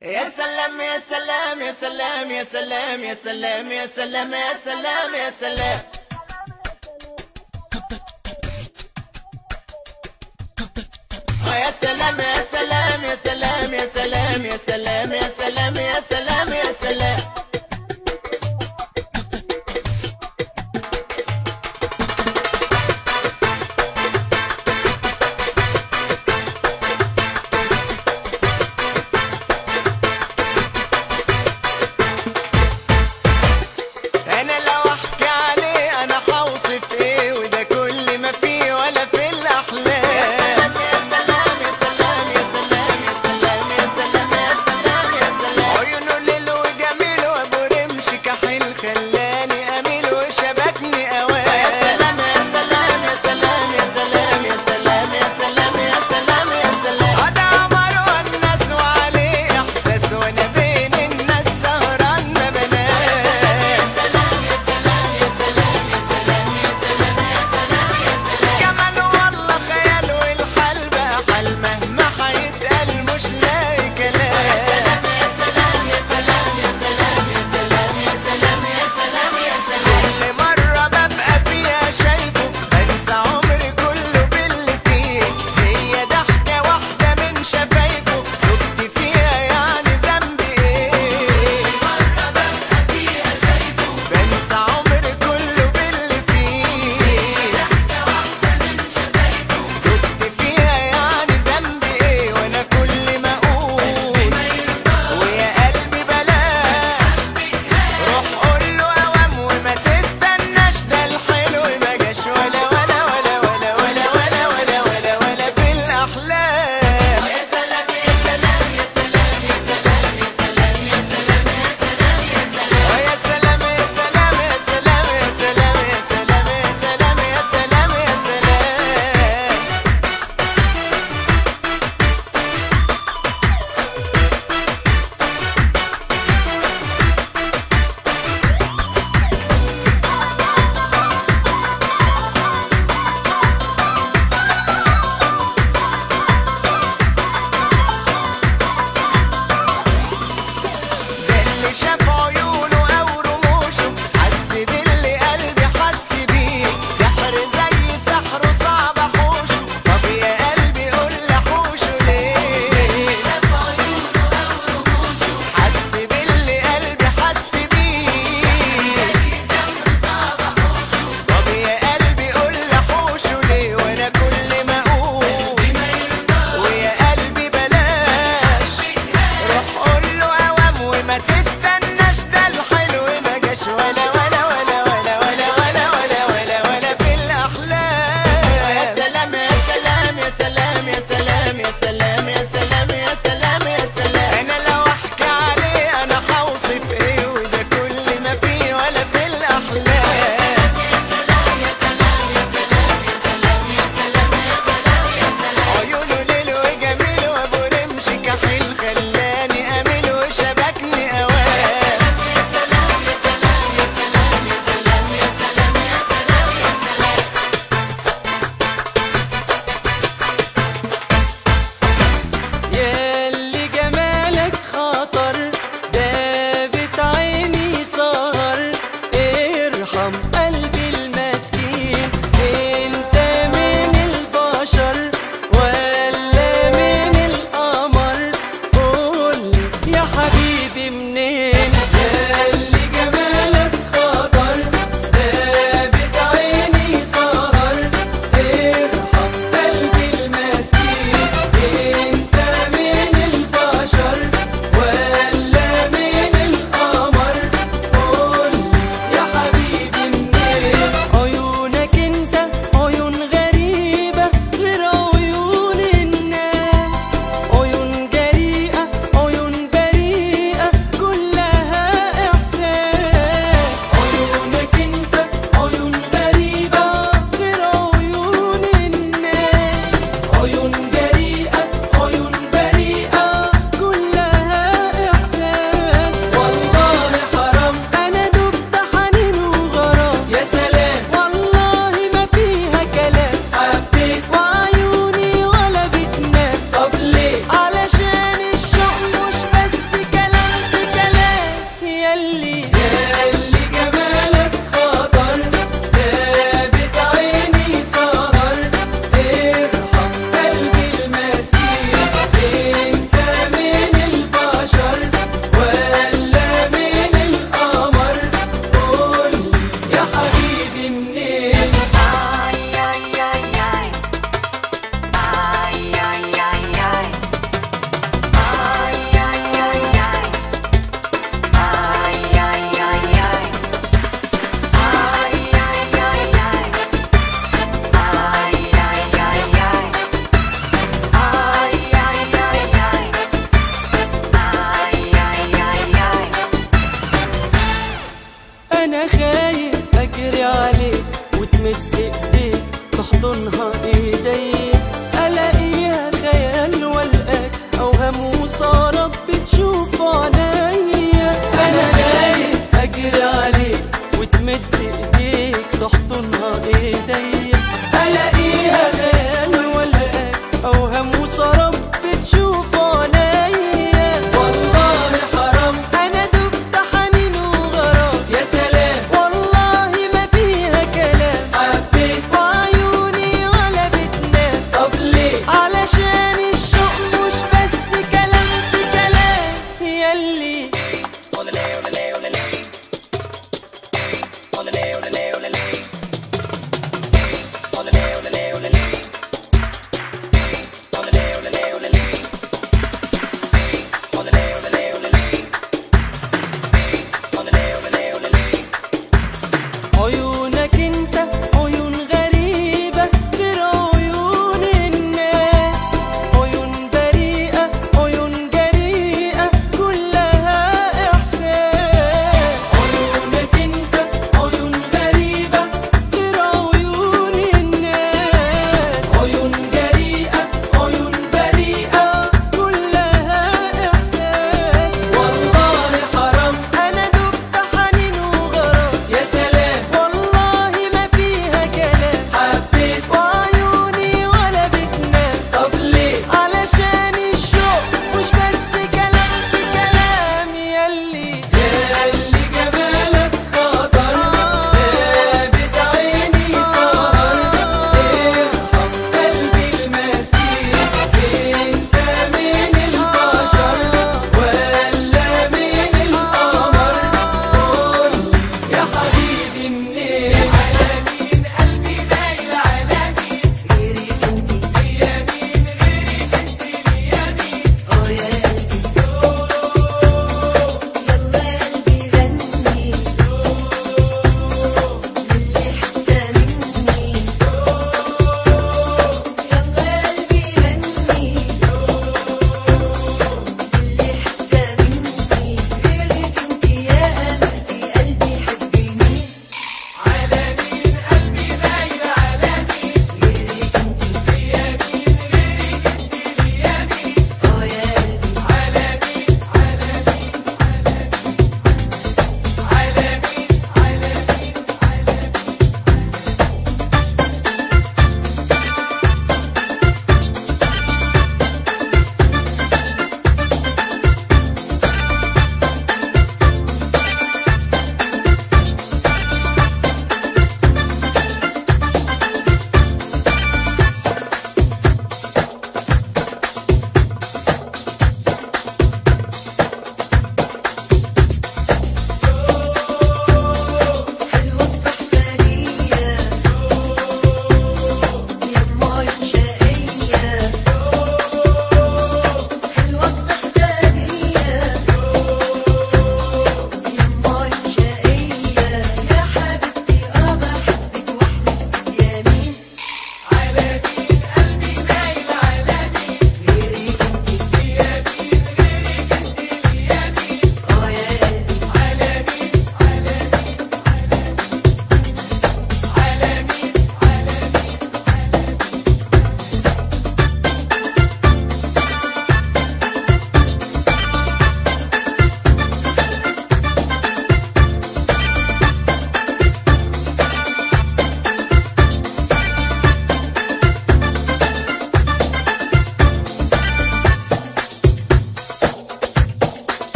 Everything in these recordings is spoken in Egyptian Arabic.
يا سلام يا سلام يا سلام يا سلام يا سلام يا سلام يا سلام يا سلام يا سلام يا سلام يا سلام يا سلام يا سلام يا سلام يا سلام يا سلام انا لو احكي عليه انا هوصف ايه وده كل ما فيه ولا في الاحلام يا سلام يا سلام يا سلام يا سلام يا سلام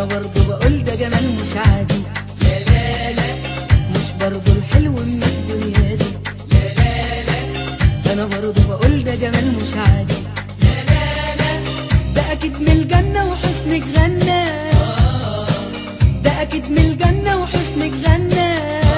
انا برضو بقول ده جمال مش عادي لا لا لا مش برضو الحلو من الدنيا دي لا لا لا انا برضو بقول ده جمال مش عادي لا لا لا ده اكيد من الجنة وحسنك غنى ده اكيد من الجنة وحسنك غنى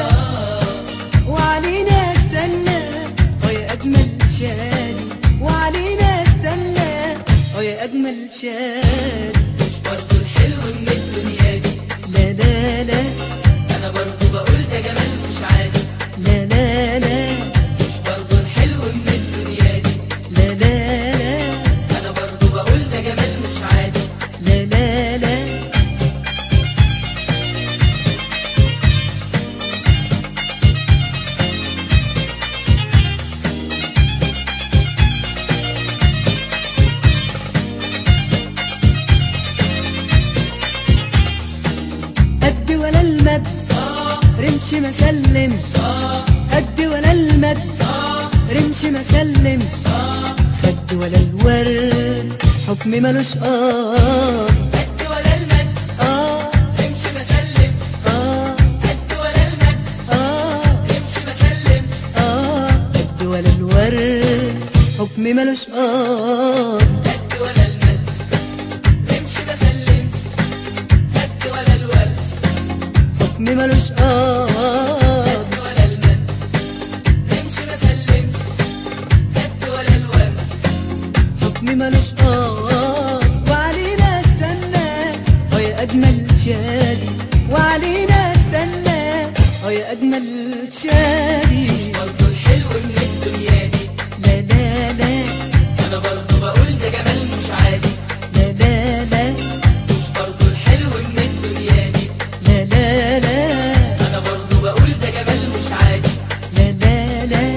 وعلينا استنى ويا اجمل شادي وعلينا استنى ويا اجمل شادي مش برضو الحلو من الدنيا دي لا لا لا انا برضو بقول ده جمال مش عادي لا لا لا مش برضو الحلو من الدنيا دي لا لا لا انا برضو بقول ده جمال مش عادي لا لا لا قد ولا المد رمش ما سلمش قد ولا المد رمش ما سلمش خد ولا الورد حكم ملوش اه قد ولا المد اه رمش ما سلم اه قد ولا المد اه رمش ما سلم اه قد ولا الورد حكم ملوش اه قد ولا المد رمش ما سلم خد ولا الورد حكم ملوش قاد ولا المن امشي مسلم خد ولا الورد حكم ملوش قاد وعلينا استنى ويا اجمل شادي وعلينا استنى ويا اجمل شادي مش برضو الحلو من الدنيا دي لا لا لا انا برضو بقول ده جمال مش عادي لا لا لا مش برضو الحلو من الدنيا دي لا لا لا انا برضو بقول ده جمال مش عادي لا لا لا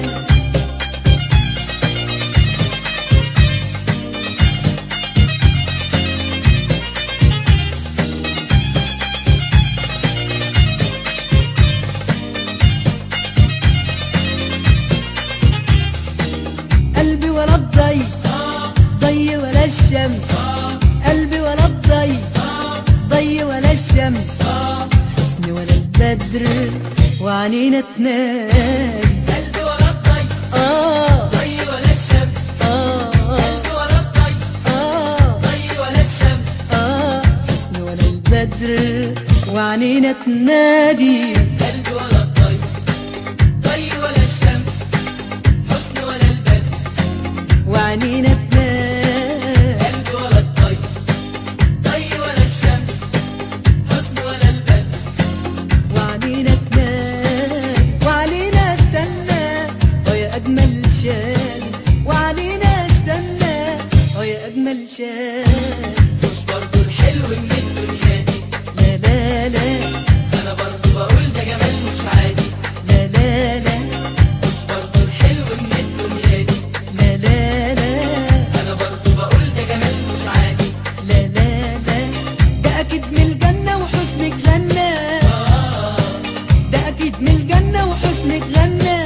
قلبي ولا الضي ضي ولا الشمس قلبي ولا الضي ضي ولا الشمس حسن ولا البدر وعنينا تنادي قلبي ولا الضي اه ضي ولا الشمس اه قلبي ولا الضي اه ضي ولا الشمس اه حسن ولا البدر وعنينا تنادي قلبي ولا الضي ضي ولا الشمس حسن ولا البدر وعنينا تنادي قلبي ولا الضي ضي ولا الشمس حسن ولا البدر وعلينا تنادي وعلينا استنى ويا اجمل شادي وعلينا استنى ويا اجمل شادي مش برضو الحلو من الدنيا دي لا لا لا انا برضو بقول ده جمال مش عادي لا لا لا مش برضو الحلو من الدنيا دي لا لا لا انا برضو بقول ده جمال مش عادي لا لا لا ده اكيد من الجنة وحسنك غنى ده اكيد من الجنة وحسنك غنى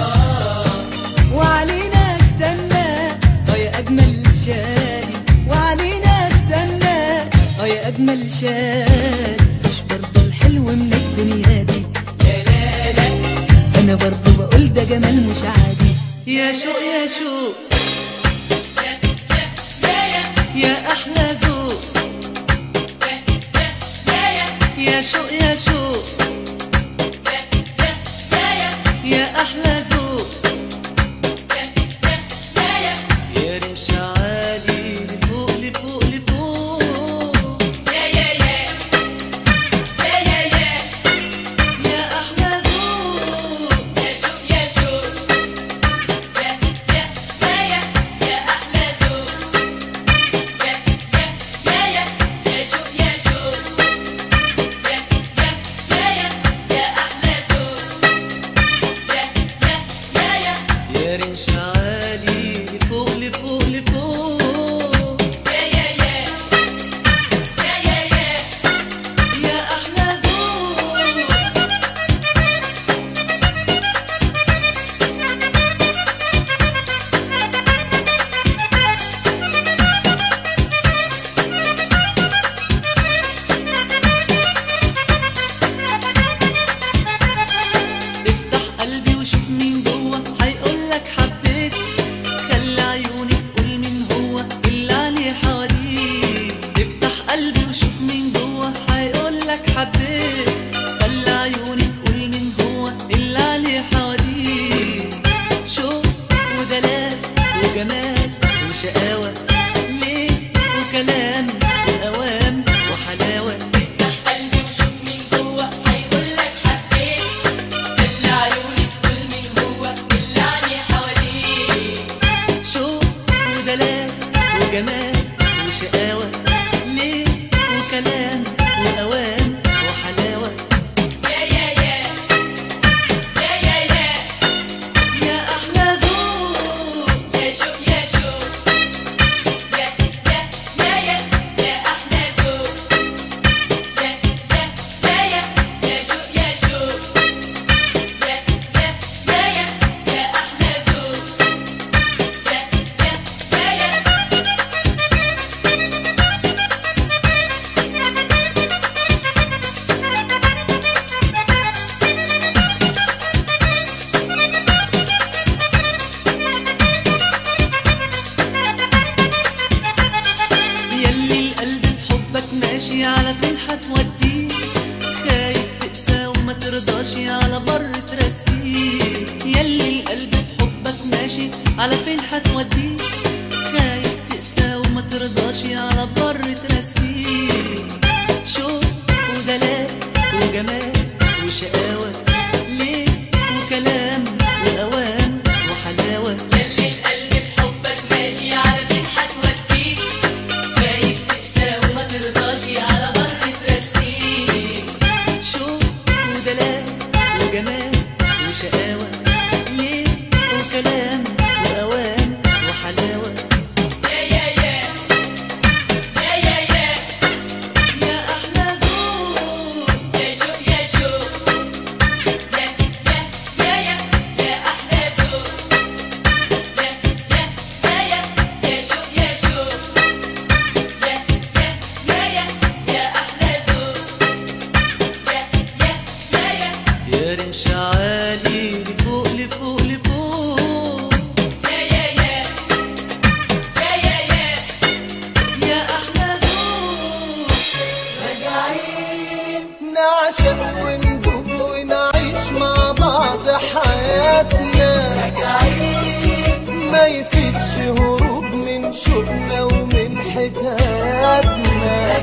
وعلينا استنى ويا اجمل شادي وعلينا استنى ويا اجمل شادي مش برضه الحلو من الدنيا دي لا لا لا انا برضه بقول ده جمال مش عادي يا شوق يا شوق يا احلى ذوق يا شوق يا شوق يا احلى ذوق يا رمش عالي لفوق لفوق لفوق يا احلى ذوق هتوديه خايف تقسى وما ترضاش على بر ترسيه يلي القلب في حبك ماشي على فين هتوديه خايف تقسى وما ترضاش على بر ترسيه شوق ودلال وجمال وشقاوة ليه وكلام وأوام وحلاوة يلي القلب بحبك ماشي على فين هتوديك خايف تقسى وما ترضاش على بر ترسيك شوق ودلال وجمال وشقاوة ليه وكلام وأوام وحلاوة يا يا يا يا يا يا يا أحلى زور يا شوق يا شوق يا يا يا يا يا أحلى ذوق يا يا يا يا يا شوق يا شوق يا يا يا يا يا أحلى ذوق يا يا يا يا يا رمش عالي لفوق لفوق لفوق يا يا يا يا يا يا يا أحلى زور نعشق وندوب ونعيش مع بعض حياتنا ما يفيدش هروب من شوقنا ومن حكاياتنا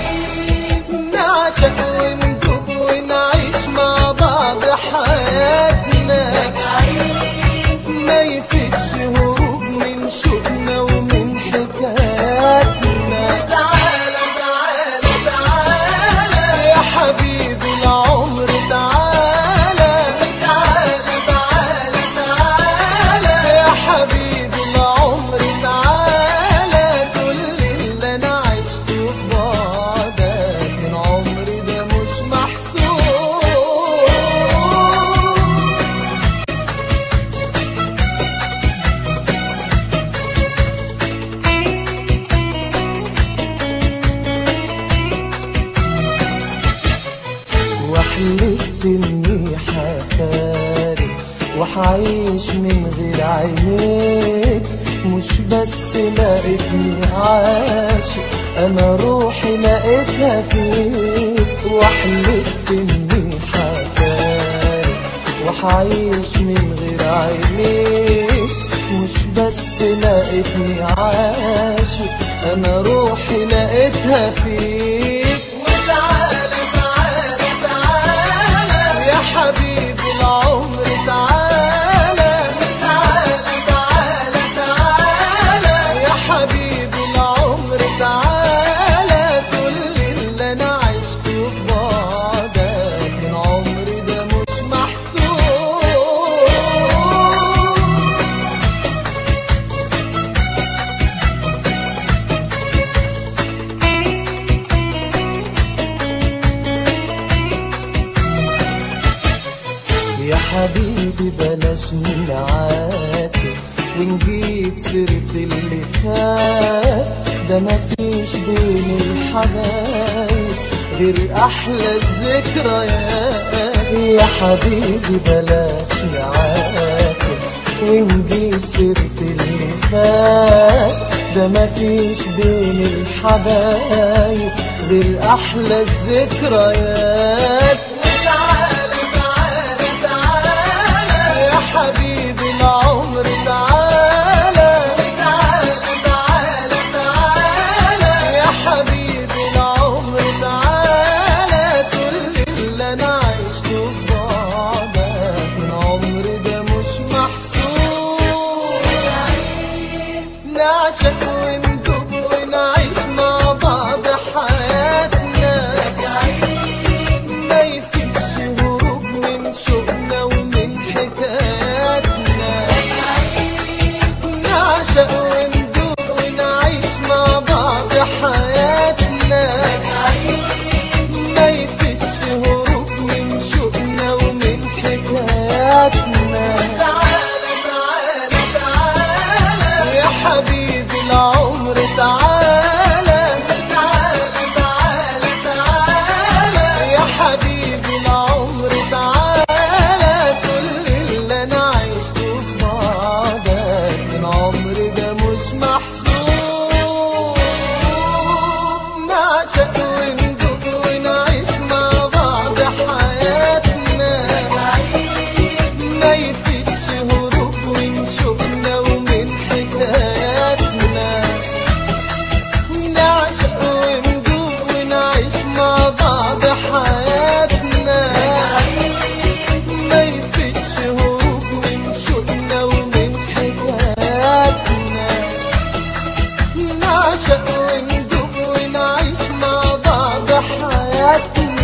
نعشق وندوب ونعيش مع بعض حياتنا ما يفيدش هروب من شوقنا ومن حكاياتنا تعالى تعالى تعالى يا حبيبي العمر تعالى تعالى تعالى تعالى يا حبيبي العمر تعالى كل اللي انا عشته في بعدك من عمري ده مش محسوب وحلفت اني حفارق وحعيش من غير عينيك مش بس لقيتني عاشق انا روحي لقيتها فيك وحلفت اني حفارق وحعيش من غير عينيك مش بس لقيتني عاشق انا روحي لقيتها فيك وتعالى تعالى تعالى يا حبيبي العمر تعالى تعالى تعالى تعالى يا حبيبي العمر تعالى كل اللي انا عشته في بعدك من عمري ده مش محسوب يا حبيبي بلاش نعاتب ونجيب سيرة اللي فات ده مفيش بين الحبايب غير أحلى الذكريات يا حبيبي بلاش نعاتب ونجيب سيرة اللي فات ده مفيش بين الحبايب غير أحلى الذكريات تعالى تعالى تعالى يا حبيبي العمر تعالى تعالى تعالى تعالى يا حبيبي العمر تعالى كل اللي انا عشته في بعدك من عمري ده مش محسوب نعشق وندوب ونعيش مع بعض حياتنا ما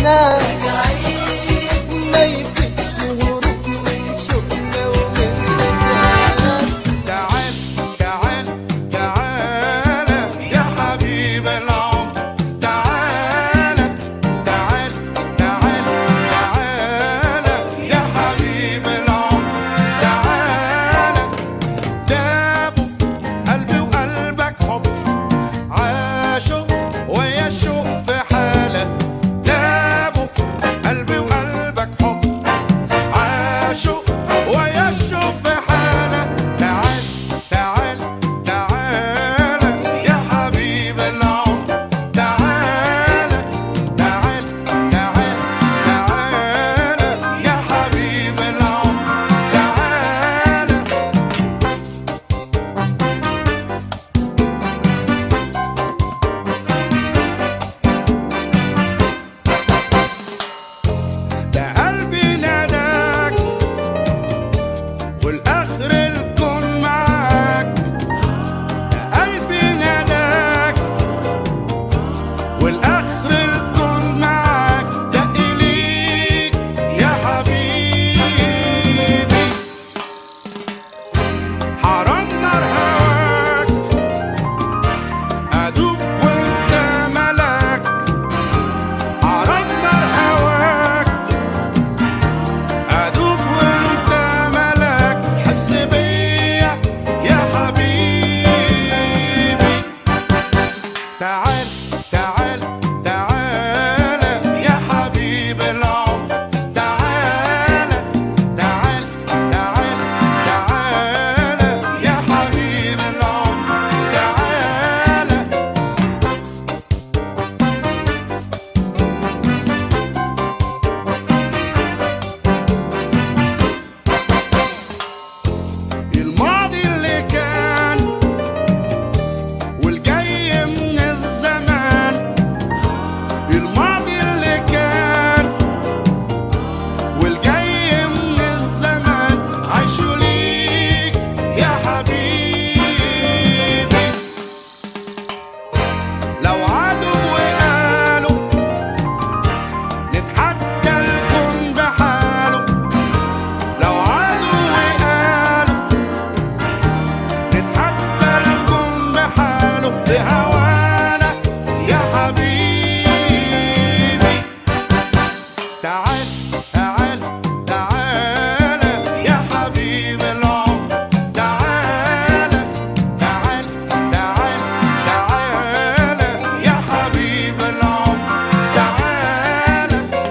هنا ما يفيدش هروب من شوقنا ومن هنا تعال تعال تعال يا حبيب العمر تعال تعال تعال تعال يا حبيب العمر تعال جابوا قلبي وقلبك حب عاشوا ويا الشوق في حالة جابوا قلبي وقلبك حب عاشوا ويا الشوق في حالة تعال تعال تعال يا حبيب العمر تعال تعال تعال تعال يا حبيب العمر تعال ده قلبي ناداك والاخر الكون معاك ده قلبي ناداك والاخر الكون معاك ده اليك يا حبيبي حرام نار هواك ادوب وانت ملاك حرام نار هواك ادوب وانت ملاك حس بيا يا حبيبي تعال تعال تعال يا حبيب العمر تعال تعال تعال تعال يا حبيب العمر تعال الماضي اللي كان والجاي من الزمان الماضي اللي كان والجاي من الزمان عايشوا ليك يا حبيبي لو عادوا وقالوا نتحدى الكون بحاله لو عادوا وقالوا نتحدى الكون بحاله بهوانا يا حبيبي تعال تعال تعال يا حبيب العمر تعال تعال تعال تعال يا حبيب العمر تعال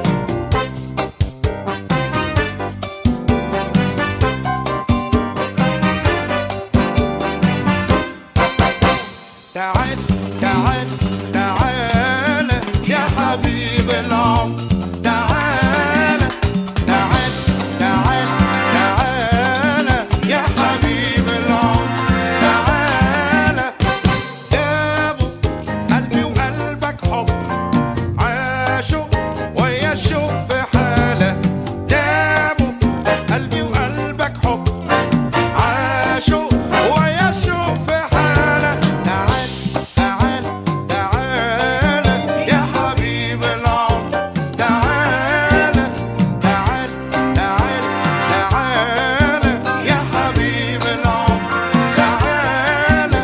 تعال تعال تعال يا حبيب العمر تعال تعال تعال تعال يا حبيب العمر تعال جابوا قلبي وقلبك حب عاشوا ويا الشوق في حالة جابوا قلبي وقلبك حب عاشوا ويا الشوق في حالة تعال تعال تعال يا حبيب العمر تعال تعال تعال تعال يا حبيب العمر تعال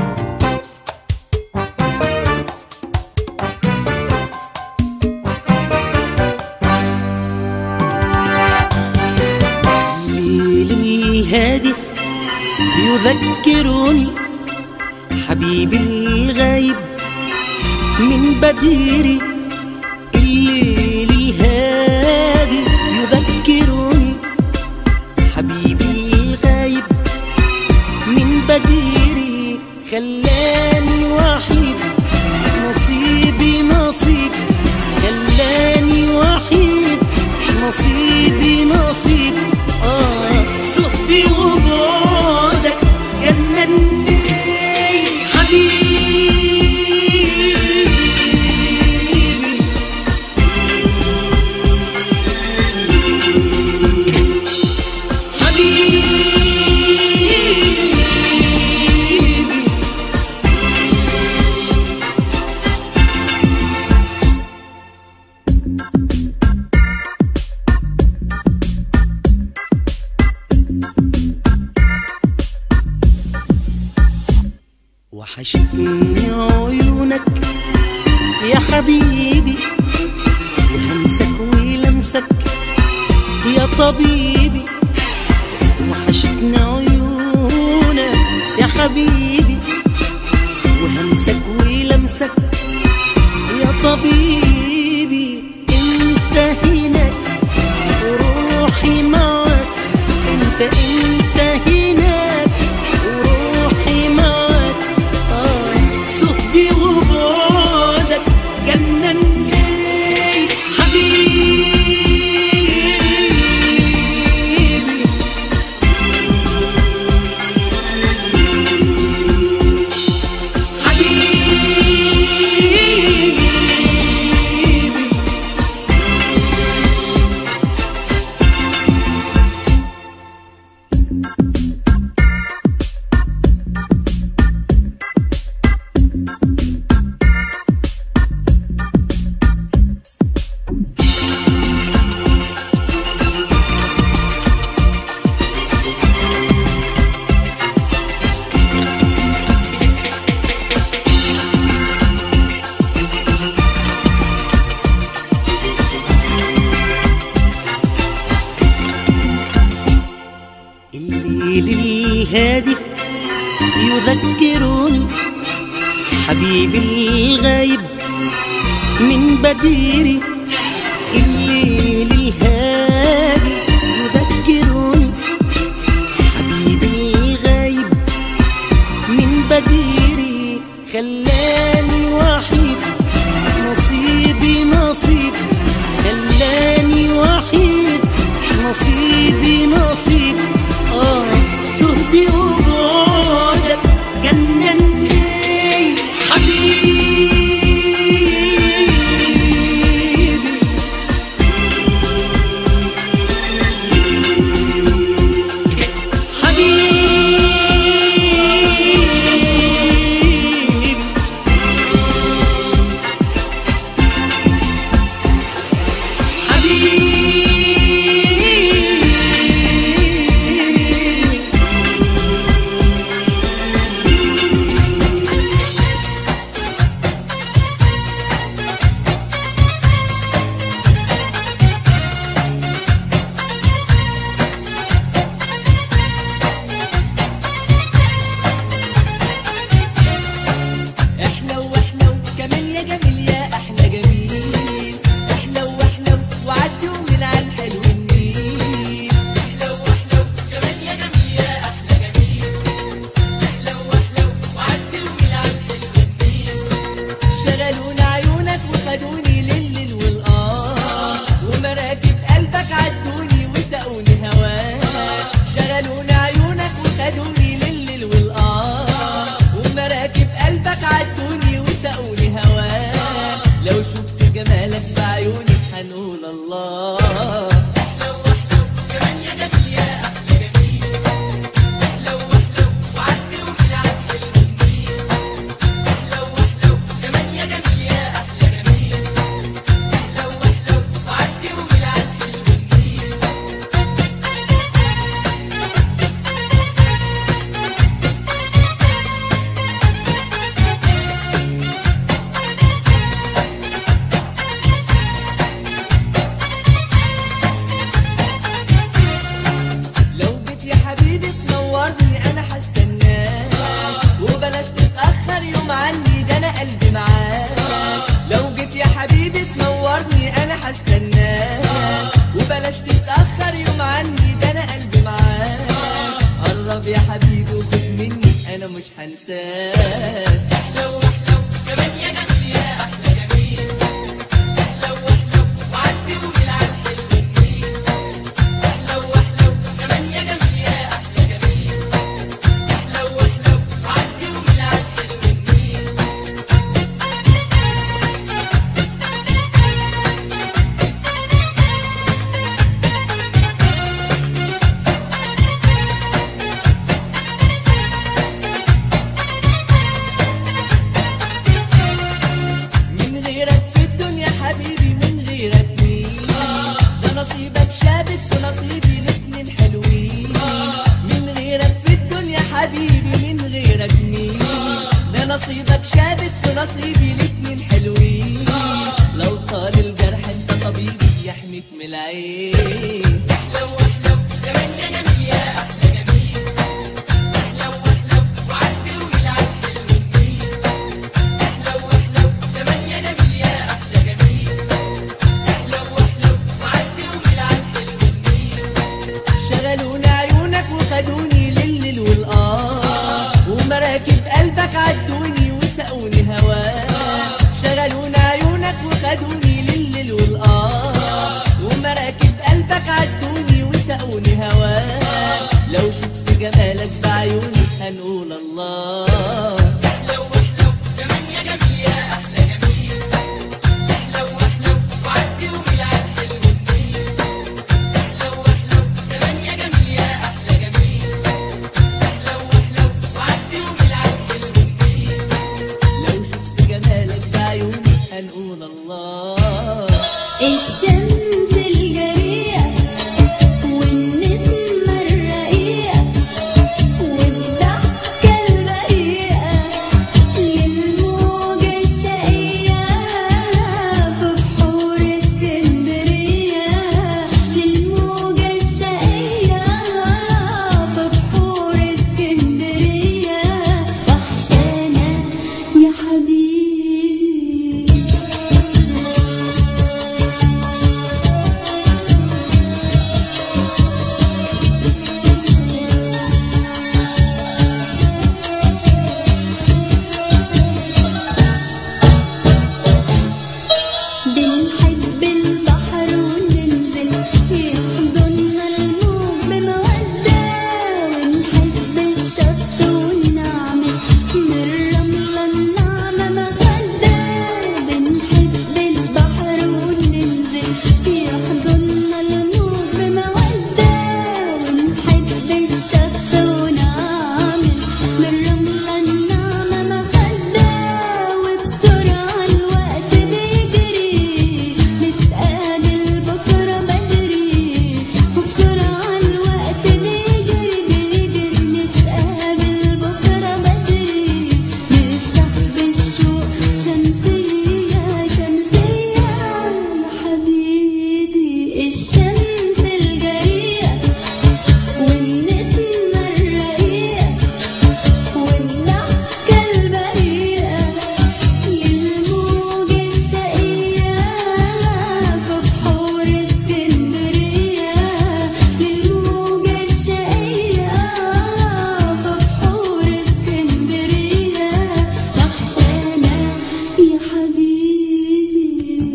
الليل الهادي يذكرني حبيبي الغايب من بديري الليل الهادي يذكرني حبيبي الغايب من بديري خلاني وحيد نصيبي نصيب خلاني وحيد نصيبي نصيب آه سهدي وبعدك جنني حبيبي وحشتني عيونك يا حبيبي وهمسك ولمسك يا طبيبي وحشتني عيونك يا حبيبي وهمسك ولمسك يا طبيبي انت هناك وروحي معك انت انت هناك وروحي معك آه سهدي وبعدك جنني حبيبي حبيبي الليل الهادي يذكرني حبيبي الغايب من بديري الليل الهادي يذكرني حبيبي الغايب من بديري خلاني وحيد نصيبي نصيب خلاني وحيد نصيبي نصيب اه سهدي وبعدك جنني حبيبي حبيبي حبيبي احلى واحلى وكمان يا جميل يا احلى جميل احلى واحلى وعدي ومن على الحلو النيل احلى واحلى كمان يا جميل يا احلى جميل احلى واحلى وعدي ومن على الحلو النيل شغلونا عيونك وخدوني لليل والقار ومراكب قلبك عدوني وسقوني هواك شغلونا عيونك وخدوني لليل والقار ومراكب قلبك عدوني وسقوني هواك لو شفت جمالك بعيوني هنقول الله احلى واحلى كمان يا جميل يا احلى جميل احلى واحلى وعدي ومن على الحلو النيل احلى واحلى كمان يا جميل يا احلى جميل احلى واحلى وعدي ومن على الحلو النيل لو جيت يا حبيبي تنورني انا هستناك وبلاش تتاخر يوم عني ده انا قلبي معاك لو جيت يا حبيبي تنورني انا هستناك وبلاش تتاخر يوم عني ده انا قلبي معاك قرب يا حبيبي وخد مني انا مش هنساك احلى واحلى كمان يا جميل يا احلى جميل احلى واحلى وعدي ومن على الحلو النيل احلى واحلى كمان يا جميل يا احلى جميل احلى واحلى وعدي ومن على الحلو النيل لو نصيبي الاتنين حلوين لو طال الجرح انت طبيبي يحميك من العين شغلوني عيونك وخدوني لليل والقار ومراكب قلبك عدوني وسقوني هواك شغلوني عيونك وخدوني لليل والقار ومراكب قلبك عدوني وسقوني هواك لو شفت جمالك بعيوني هنقول الله لو شفت جمالك بعيوني هنقول الله الشمس الجريئة والنسمة الرقيقة والضحكة البريئة للموجة الشقية في بحور اسكندرية للموجة الشقية في بحور اسكندرية وحشانة يا حبيبي بنحب البحر وننزل يحضننا الموج بمودة ونحب الشط ونعمل من الرملة الناعمة مخدة بنحب البحر وننزل يحضننا الموج بمودة ونحب الشط ونعمل من الرملة الناعمة مخدة وبسرعة الوقت بيجري نتقابل بكرة بدري وبسرعة الوقت بيجري بيجري نتقابل بكرة بدري نفتح بالشوق شمسية شمسية يا حبيبي الشمس الجريئة والنسمة الرقيقة والضحكة البريئة للموج الشقية في بحور اسكندرية للموج الشقية في بحور اسكندرية وحشانة يا حبيبي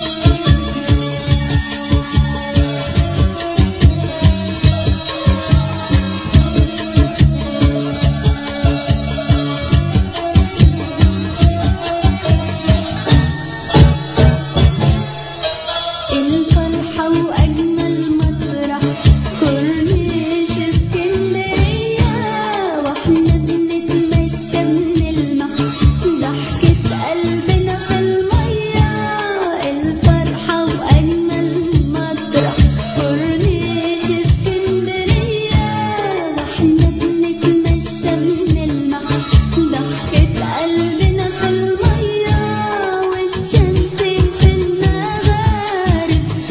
الفرحة وأجمل مطرح كورنيش اسكندرية واحنا بنتمشى بنلمح ضحكة قلبنا في المية الفرحة وأجمل مطرح كورنيش اسكندرية واحنا بنتمشى بنلمح ضحكة قلبنا في المية والشمس في المغارب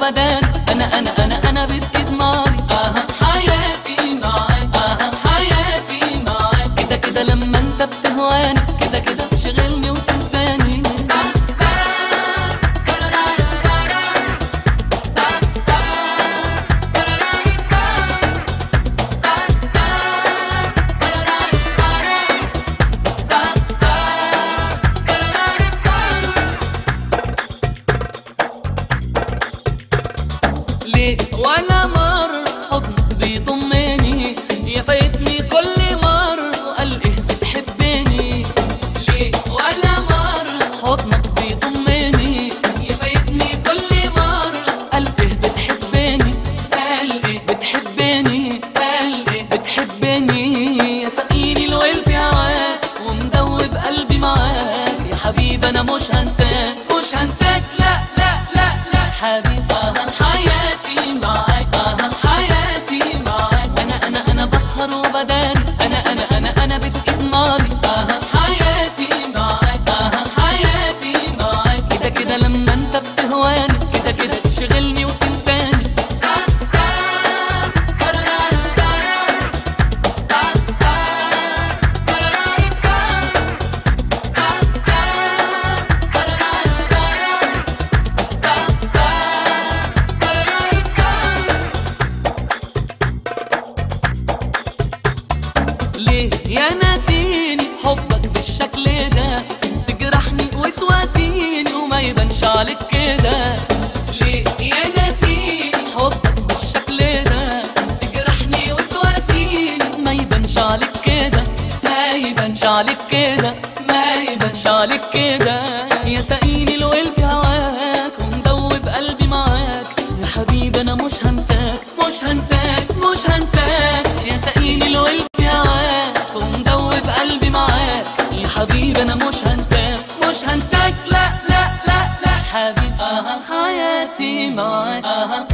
وبدان انا انا انا انا بتزيد ناري اها حياتي معاك اها حياتي معاك كده كده لما انت بتهواني كده كده شغلني وتنساني ليه ولا مر حضنك بيضمني يا فايتني كل مر وقال ايه بتحبني ليه ولا مر حضنك بيضمني يا فايتني كل مر قال ايه بتحبني قال ايه بتحبني قال ايه بتحبني يا سقيني الويل في هواك ومدوب قلبي معاك يا حبيبي انا مش هنساك مش هنساك لا لا لا لا حبيبي اها حياتي معاك اها حياتي معاك انا انا انا بسهر وبداري انا انا انا انا بتجيب ناري اها حياتي معاك اها حياتي معاك كده كده لما انت بتهواني كده كده تشغلني وتنساني ليه يا ناسيني حبك بالشكل ده تجرحني وتواسيني وما يبانش عليك كده ليه يا ناسيني حبك بالشكل ده تجرحني وتواسيني ما يبانش عليك كده ما يبانش عليك كده ما يبانش عليك كده يا سقيني الويل في هواك ومدوب قلبي معاك يا حبيبي انا مش هنساك مش هنساك مش هنساك يا سقيني الويل في هواك ومدوب قلبي معاك يا حبيبي انا مش هنساك مش هنساك لا لا لا لا حبيبي اها حياتي معاك اها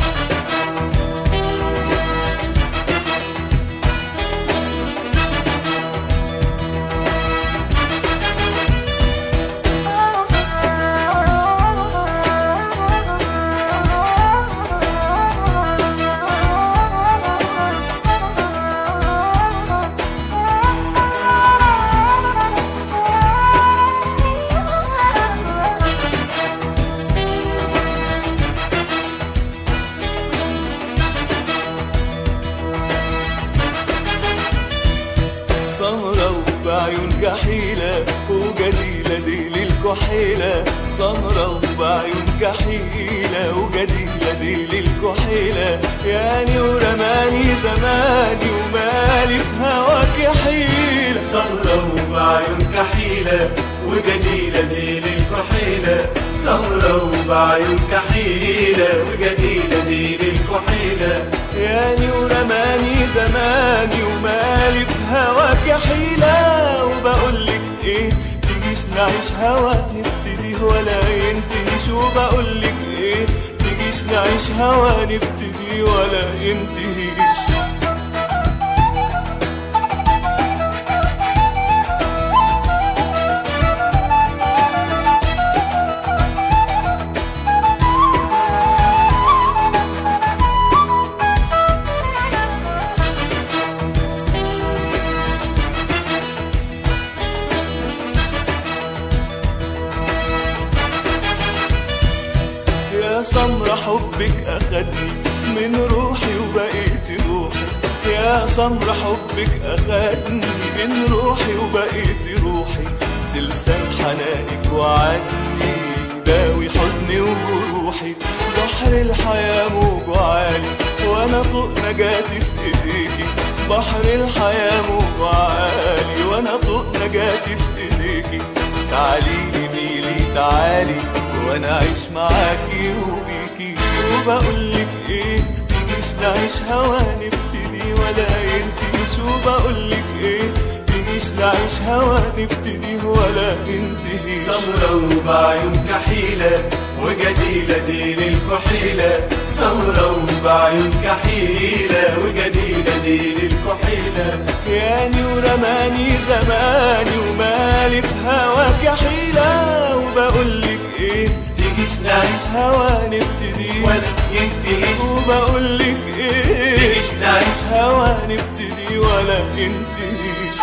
سمرة وبعيون جحيلة وجديلة دي للكحيلة سمرة وبعيون جحيلة وجديلة دي للكحيلة يعني ورماني زماني ومالي في هواك حيلة سمرة وبعيون كحيلة وجديلة دي للكحيلة سمرة وبعيون كحيلة وجديلة دي للكحيلة يعني ورماني زماني ومالي في هواك حيلة وبقولك ايه تجيش نعيش هوا نبتدي ولا ينتهيش وبقولك ايه تجيش نعيش هوا نبتدي ولا ينتهيش يا سمرة حبك أخدني من روحي وبقيت روحي يا سمرة حبك أخدني من روحي وبقيت روحي سلسال حنانك وعني داوي حزني وجروحي بحر الحياة موجه عالي وأنا طوق نجاتي في إيديكي بحر الحياة موجه عالي وأنا طوق نجاتي في إيديكي تعالي ميلي تعالي وانا اعيش معاكي وبيكي وبقولك ايه تجيش نعيش هوا نبتدي ولا ينتهيش وبقولك ايه تجيش نعيش هوا نبتدي ولا ينتهيش سمرة وبعيون كحيلة وجديلة دي للكحيلة سمرة وبعيون كحيلة وجديلة دي للكحيلة يعني ورماني زماني ومالي في هواك حيلة وبقولك ايه تجيش نعيش هوا نبتدي ولا ينتهيش وبقول لك ايه تجيش نعيش هوا نبتدي ولا ينتهيش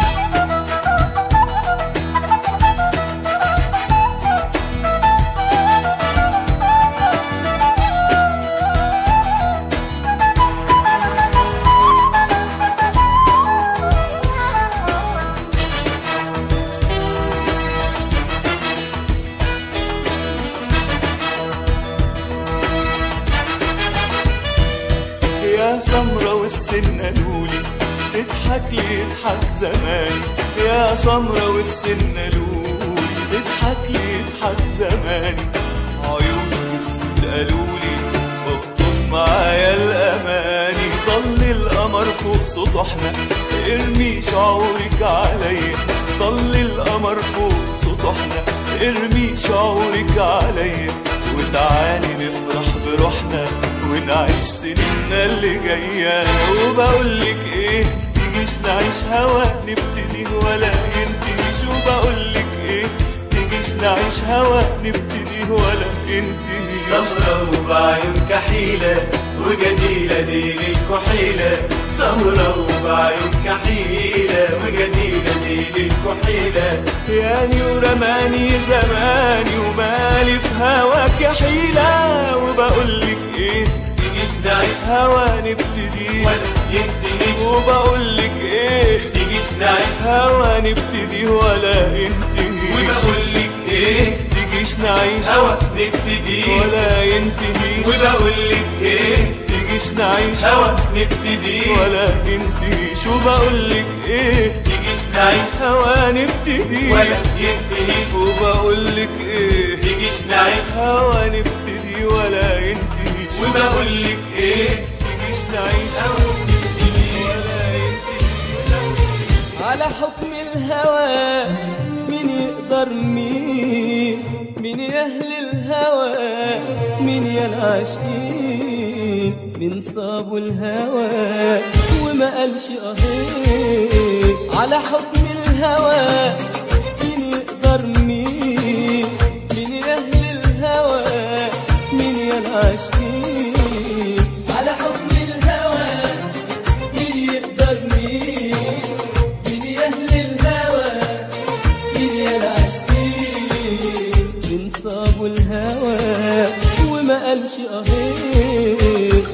يا سمرة والسن قالولي تضحك لي يضحك زماني يا سمرة والسن قالولي تضحك لي يضحك زماني عيونك السود قالولي اقطف معايا الاماني طل القمر فوق سطحنا ارمي شعورك عليا طل القمر فوق سطحنا ارمي شعورك عليا وتعالي نفرح بروحنا ونعيش سنيننا اللي جاية وبقولك ايه تجيش نعيش هوا نبتدي ولا ينتهيش وبقولك ايه تجيش نعيش هوا نبتدي ولا ينتهيش سمرة وبعيون كحيلة وجديلة دي للكحيلة سمرة وبعيون كحيلة وجديلة دي للكحيلة ياني ورماني زماني ومالي في هواك يا حيلة وبقولك ايه تجيش نعيش هوا نبتدي ولا ينتهيش وبقولك ايه تجيش نعيش هوا نبتدي ولا ينتهيش وبقولك ايه تجيش نعيش هوا نبتدي ولا ينتهيش وبقولك ايه تجيش نعيش هوا نبتدي ولا ينتهيش وبقولك ايه تجيش نعيش هوا نبتدي ولا ينتهيش وبقولك ايه تجيش نعيش هوا نبتدي ولا ينتهيش وبقولك ايه تجيش نعيش هوا نبتدي ولا ينتهيش على حكم الهوى مين يقدر مين مين يا اهل الهوى مين يا العاشقين من صابوا الهوى وما قالش اهين على حكم الهوى مين يقدر مين مين يا اهل الهوى مين يا العاشقين على حكم الهوى مين يقدر مين مين يا اهل الهوى مين يا العاشقين من صابوا الهوى وما قالش اهين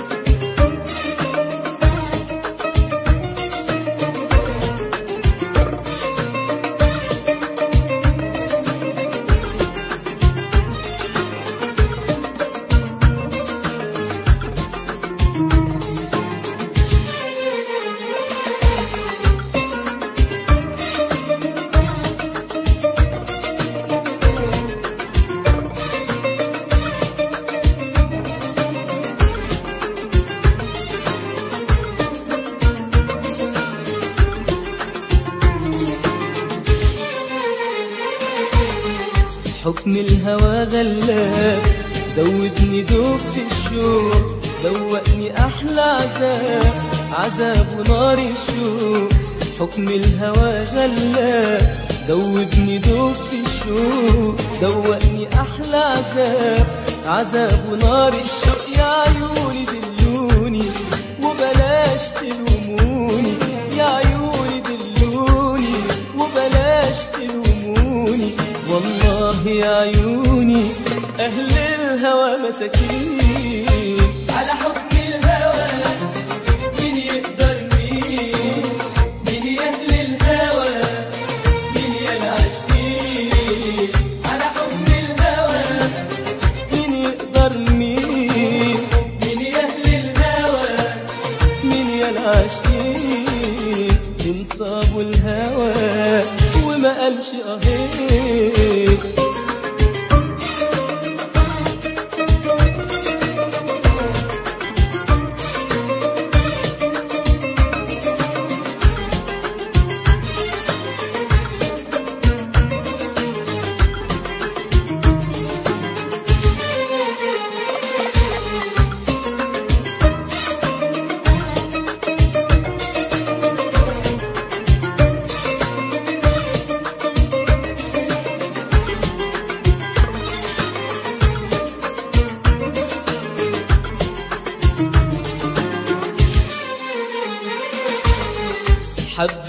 حكم الهوى غلاب دوبني دوب في الشوق دوقني احلى عذاب عذاب ونار الشوق حكم الهوى غلاب دوبني دوب في الشوق دوقني احلى عذاب عذاب ونار الشوق يا عيوني دلوني وبلاش تلوموني يا عيوني دلوني وبلاش تلوموني والله يا عيوني أهل الهوى مساكين على حكم الهوى مين يقدر مين مين يا أهل الهوى مين يا العاشقين على حكم الهوى مين يقدر مين مين يا أهل الهوى مين يا العاشقين انصابوا الهوى وما قالش اهين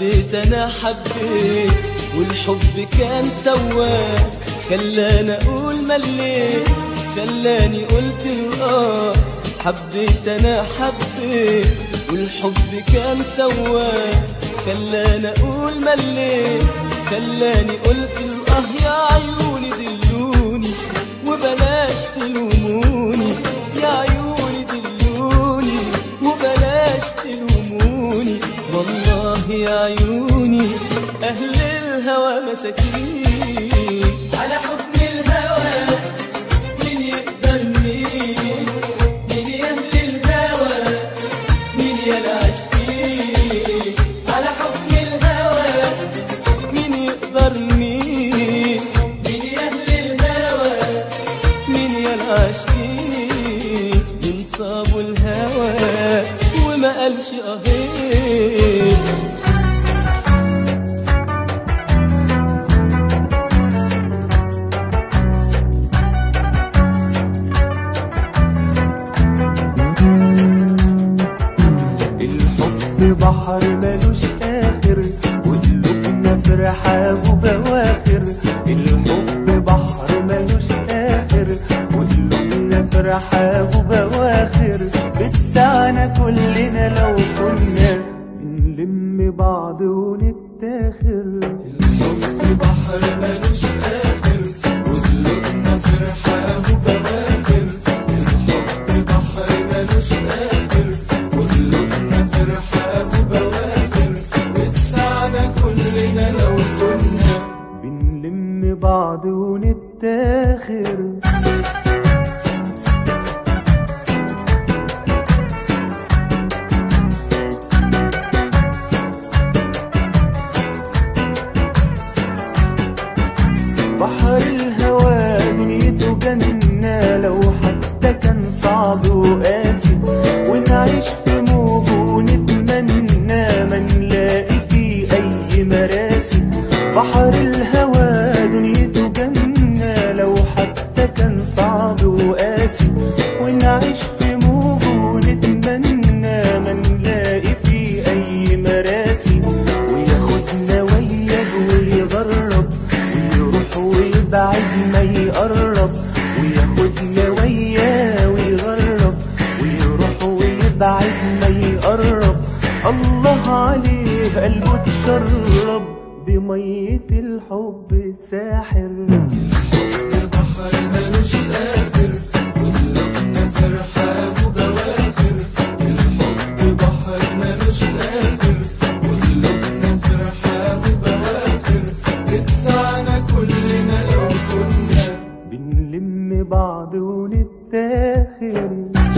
حبيت انا حبيت والحب كان سواك خلاني اقول مليت خلاني قلت له اه حبيت انا حبيت والحب كان سواك خلاني اقول مليت خلاني قلت له اه يا عيوني دلوني وبلاش تلوموني يا عيوني دلوني وبلاش تلوموني والله يا عيوني اهل الهوى مساكين على حكم الهوى مين يقدر مين مين يا اهل الهوى مين يا العاشقين على حكم الهوى مين يقدر مين مين يا اهل الهوى مين يا العاشقين ينصابوا الهوى وما قالش اهين الحب بحر ملوش آخر وقلوبنا في رحابه بواخر الحب بحر ملوش آخر وقلوبنا في رحابه بواخر بتسعنا كلنا لو كنا نلم بعض ونتاخر الحب بحر ملوش آخر وقلوبنا في رحابه بواخر الحب بحر ملوش آخر وقلوبنا في رحابه بواخر بتسعنا كلنا لو كنا بنلم بعض ونتاخر بحر الهوى دنيته جنة لو حتى كان صعب وقاسي ونعيش في موجه ونتمنى ما نلاقي فيه أي مراسي بحر الهوى دنيته جنة لو حتى كان صعب وقاسي ونعيش في موجه ونتمنى ما نلاقي فيه أي مراسي وياخدنا وياه ويغرب ويروح ويبعد ما يقرب وياخدنا وياه ويغرب ويروح ويبعد ما يقرب الله عليه قلبه اتشرب بمية الحب ساحر البحر ملوش آخر وقلوبنا في رحابه بواخر الحب بحر ملوش آخر وقلوبنا في رحابه بواخر بتسعنا كلنا لو كنا بنلم بعض ونتاخر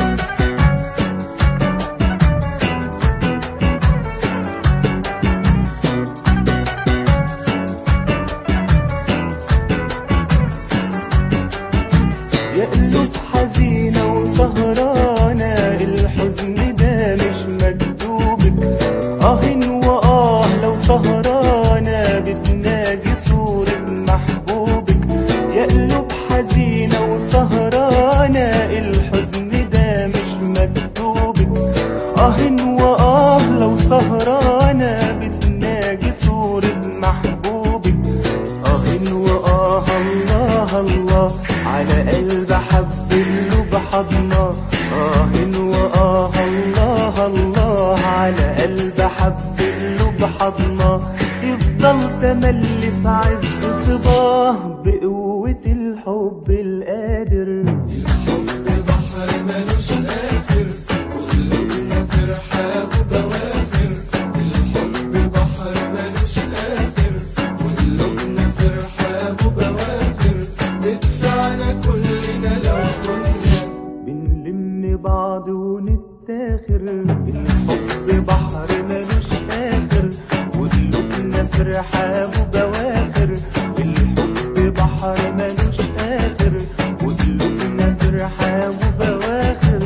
يا قلوب حزينة وسهرانة الحزن ده مش مكتوبك آه وآه لو سهرانة بتناجي صورة محبوبك يا قلوب حزينة وسهرانة الحزن ده مش مكتوبك آه وآه لو سهرانة بتناجي صورة محبوبك آه وآه الله الله على قلب حب له بحضنا آه وآه الله الله على قلب حب له بحضنا يفضل تملي في عز صباه بقوة الحب القادر الحب بحر ملوش آخر وقلوبنا في رحابه بواخر الحب بحر ملوش آخر وقلوبنا في رحابه بواخر بتسعنا كلنا لو كنا بنلم بعض ونتاخر الحب بحر ملوش آخر وقلوبنا في رحابه بواخر الحب بحر ملوش آخر وقلوبنا في رحابه بواخر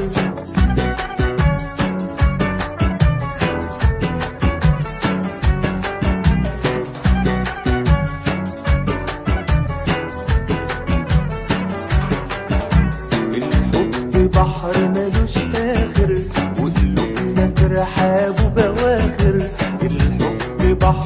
الحب بحر ملوش آخر وقلوبنا في رحابه بواخر الحب بحر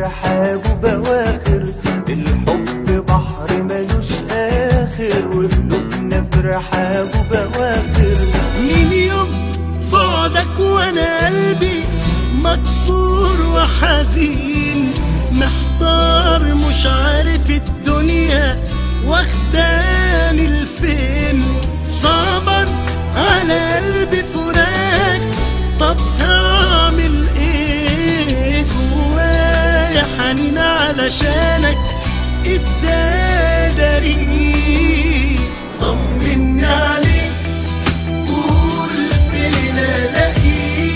رحاب وبواخر الحب بحر ملوش آخر وقلوبنا في رحاب وبواخر من يوم بعدك وانا قلبي مكسور وحزين محتار مش عارف الدنيا واخداني لفين صعبا على قلبي فراق طب هعمل ايه جوايا حنين علشانك ازاي داري طمني عليك قول فين الاقيك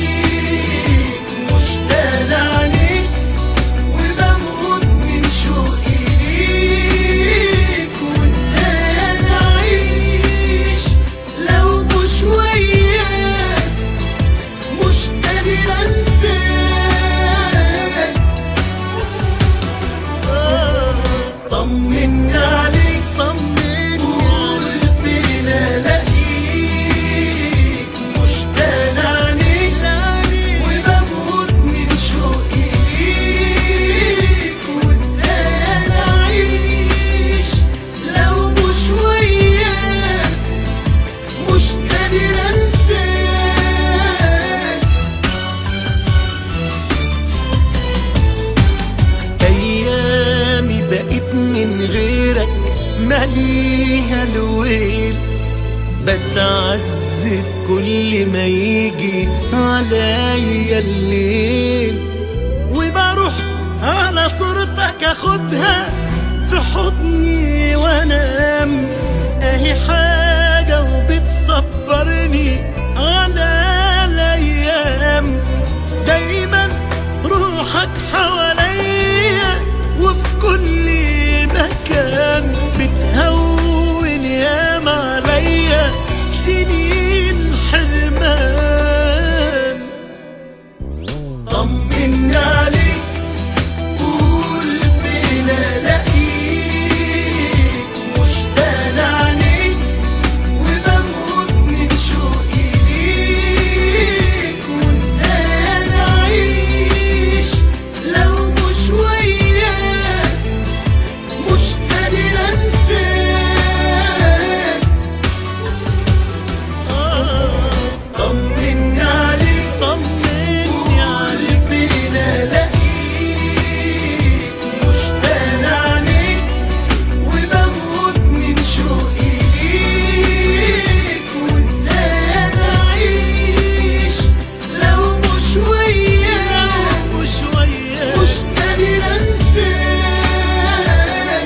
مشتاق لعينيك وبموت من شوقي ليك وازاي انا اعيش لو مش وياك مش قادر انساك طمني عليك طمني قول فين الاقيك مشتاق لعينيك وبموت من شوقي ليك وازاي انا اعيش لو مش وياك مش قادر انساك ايامي بقيت من غيرك ماليها الويل بتعذب كل ما يجي عليا الليل وبروح على صورتك اخدها في حضني وانام اهي حاجة وبتصبرني على الايام دايما روحك حواليا وفي كل مكان بتهون ياما عليا سنين حرمان طمني عليك قول فين الاقيك مشتاق لعينيك وبموت من شوقي ليك وازاي انا اعيش لو مش وياك مش قادر انساك طمني عليك طمني عليك فين الاقيك مشتاق لعينيك وبموت من شوقي ليك وازاي انا اعيش لو مش وياك مش وياك مش قادر انساك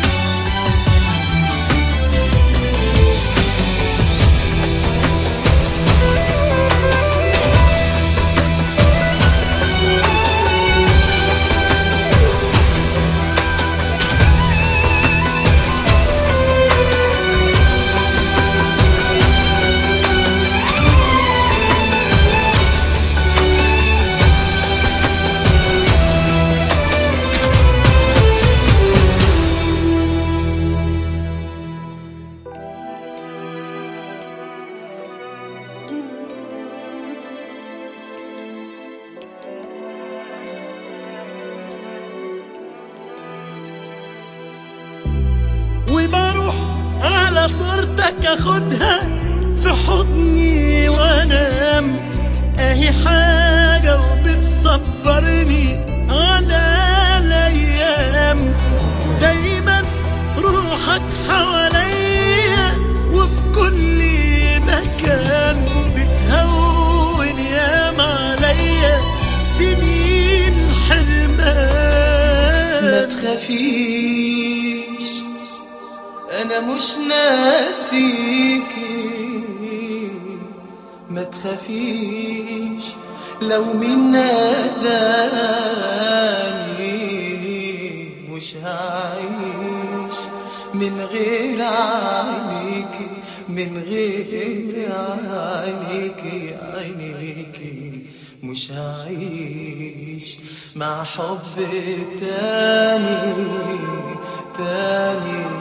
وبروح على صورتك اخدها في حضني وانام اهي حاجة وبتصبرني على الايام دايما روحك حواليا وفي كل مكان بتهون ياما عليا سنين حرمان ما تخافيش انا مش ناسيكي ما تخافيش لو مين ناداني مش هعيش من غير عينيكي من غير عينيكي عينيكي مش هعيش مع حب تاني تاني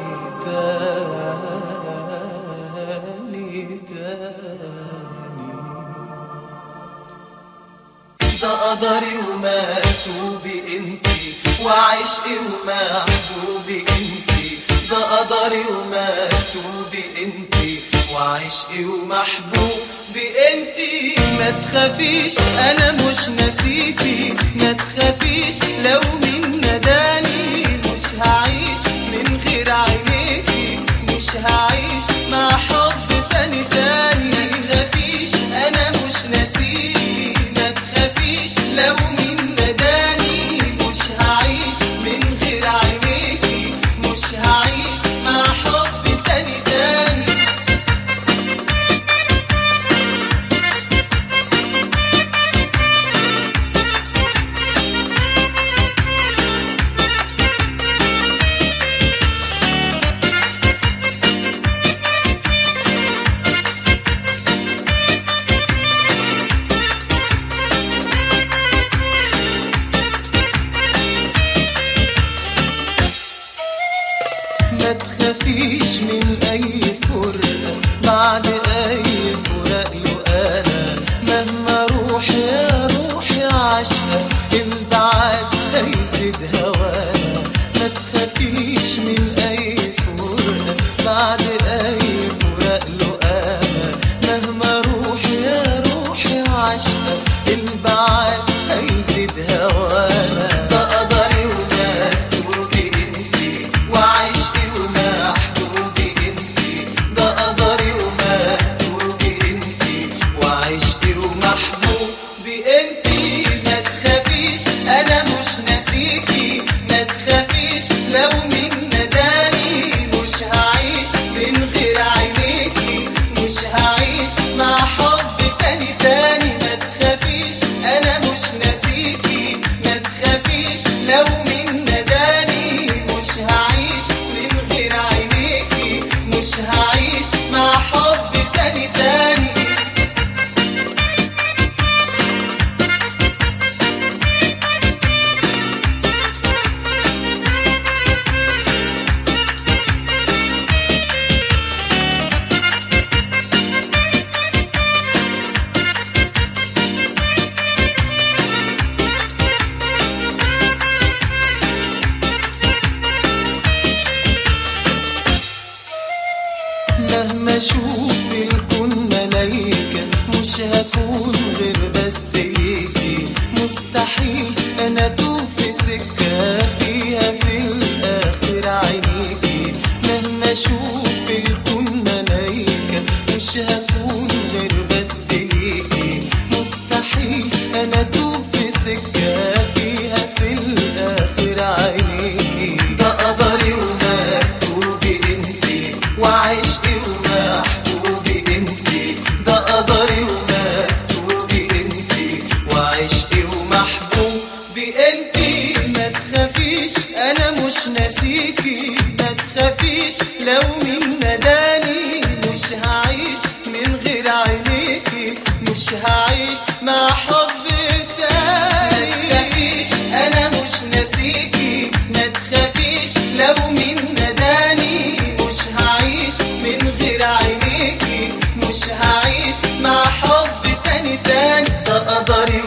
تاني تاني ده قدري ومكتوبي انتي وعشقي ومحبوبي انتي ده قدري ومكتوبي انتي وعشقي ومحبوبي انتي ما تخافيش انا مش ناسيكي ما تخافيش لو مين نداني مش هعيش من غير عينيكي مش هعيش مع حب تاني تاني ما تخافيش انا مش ناسيكي ما تخافيش لو مين نداني مش هعيش من غير عينيكي مش هعيش مع حب تاني تاني ما تخافيش من اي فرقة بعد اي فراق له انا مهما روح يا روحي عشقة البعاد هيزيد هوانا ما تخافيش من اي فرقة بعد اي فراق له انا مهما روح يا روحي عشقة البعاد هيزيد هوانا ده قدري ومكتوبي انتي وعشقي ومحبوبي انتي ده قدري ومكتوبي انتي وعشقي ومحبوبي انتي ما تخافيش انا مش ناسيكي ما تخافيش لو مين نداني مش هعيش من غير عينيكي مش هعيش مع حب تاني تاني ما تخافيش انا مش ناسيكي ما تخافيش لو مين نداني مش هعيش من غير عينيكي مش هعيش مع حب تاني تاني مهما اشوف الكون ملايكة مش هكون غير بس ليكي مستحيل انا اتوه في سكة فيها في الاخر عينيكي مهما اشوف الكون ملايكة مش هكون غير بس ليكي مستحيل انا اتوه في سكة فيها في الاخر عينيكي ده قدري ومكتوبي انتي وعشقي ومحبوبي انتي ده قدري ومكتوبي انتي وعشقي ومحبوبي انتي ما تخافيش انا مش ناسيكي ما تخافيش لو مين نداني مش هعيش من غير عينيكي مش هعيش مع حب تاني ما تخافيش انا مش ناسيكي ما تخافيش لو مين نداني مش هعيش من غير عينيكي مش هعيش مع حب تاني تاني ده قدري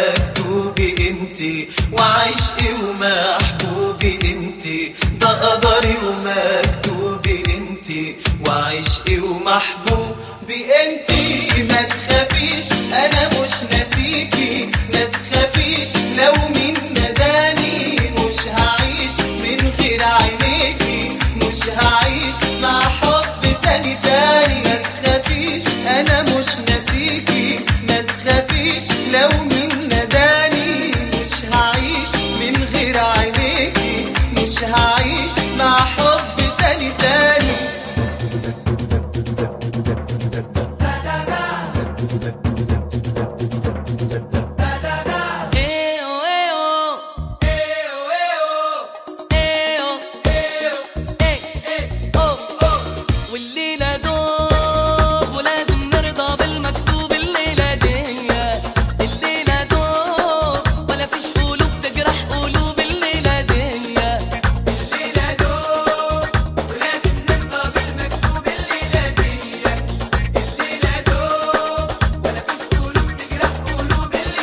ومكتوبي انتي وعشقي ومحبوبي انتي ده قدري ومكتوبي انتي وعشقي ومحبوبي انتي ما تخافيش انا مش ناسيكي ما تخافيش لو مين نداني مش هعيش من غير عينيكي مش هعيش مع حب تاني تاني ما تخافيش انا مش ناسيكي ما تخافيش لو مين نداني مش هعيش من غير عينيكي مش هعيش مع حب تاني تاني ايو ايو ايو اي اي او او والليلة دوب ولازم نرضى بالمكتوب الليلة دي الليلة دوب ولا فيش قلوب تجرح قلوب الليلة دي الليلة دوب ولازم نرضى بالمكتوب الليلة دي الليلة دوب ولا فيش قلوب تجرح قلوب الليلة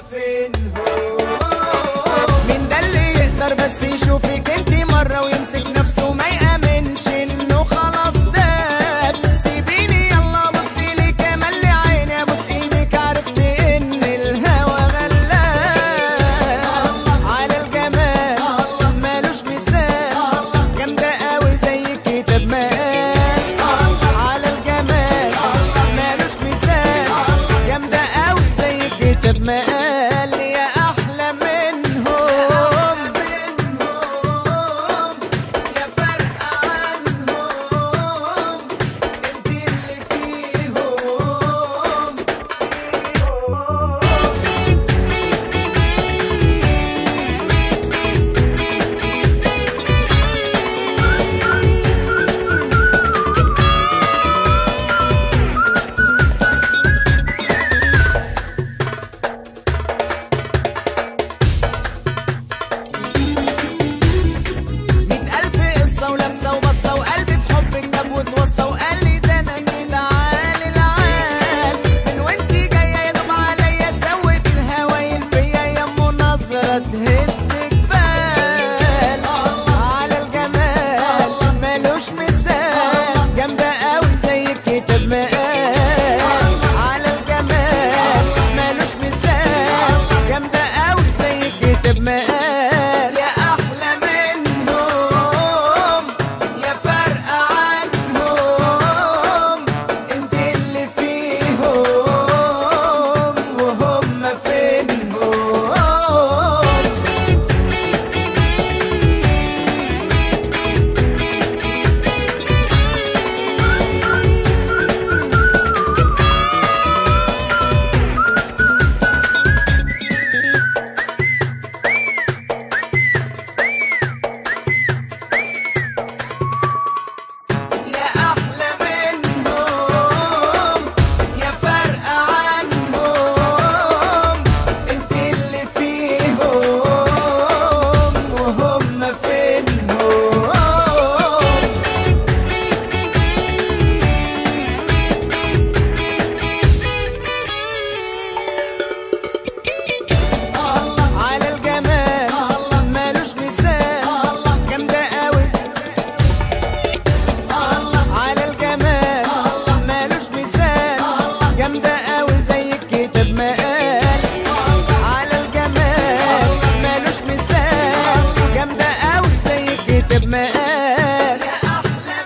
فينهم مين ده اللي يقدر بس يشوفك انت مرة ويمسك نفسه ما يأمنش انه خلاص داب سيبيني يلا بصي لي كمان لي عيني ابوس ايدك عرفت ان الهوى غلاب على الجمال مالوش مثال جامدة قوي زي الكتاب مقال على الجمال مالوش مثال جامدة قوي زي الكتاب مقال يا أحلى منهم يا فرق عنهم انت اللي فيهم مية ألف قصة ولمسة وبصة وقلبي في حبك جاب واتوصى وقال لي ده أنا كده عال العال من وانتي جاية يا دوب عليا سوت الهوايل فيا يا أم نظرة تهز جبال على الجمال مالوش مثال جامدة قوي زي الكتاب مقال على الجمال مالوش مثال جامدة قوي زي الكتاب مقال يا أحلى منهم يا فرق عنهم انت اللي فيهم وهم فينهم يا أحلى منهم يا فرق عنهم انت اللي فيهم وهم فينهم على الجمال مالوش مثال جامدة قوي على الجمال مالوش مثال جامدة قوي زي الكتاب مقال على الجمال مالوش مثال جامدة قوي زي الكتاب مقال يا أحلى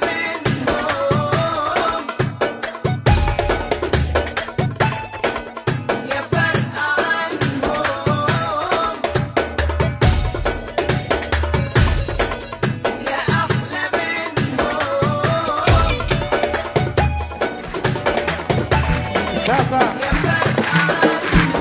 منهم يا فرق عنهم يا أحلى منهم يا فرق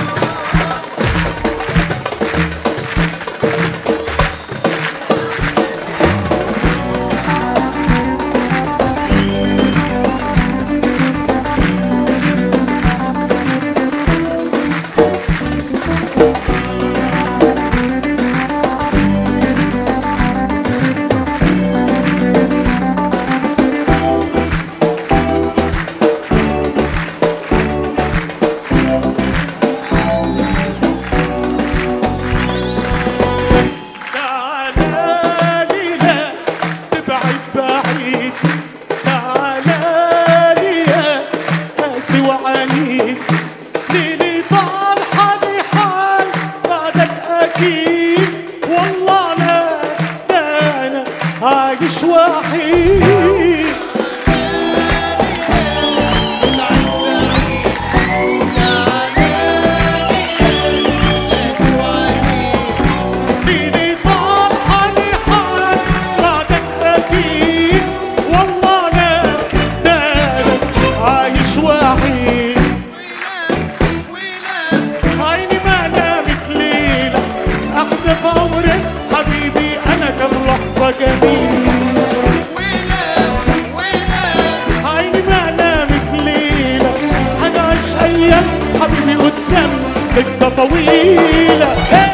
تعالى لا تبعد بعيد تعالى لي يا قاسي وعنيد ليلي طال حالي حال بعدك اكيد والله لا ده انا عايش وحيد ليلي طال حالي حال بعدك اكيد والله لا ده انا عايش وحيد عيني ما نامت ليلة احدى في عمرك حبيبي انا كم لحظة جميلة عيني ما نامت ليلة هنعيش ايام حبيبي قدام سكة طويلة hey!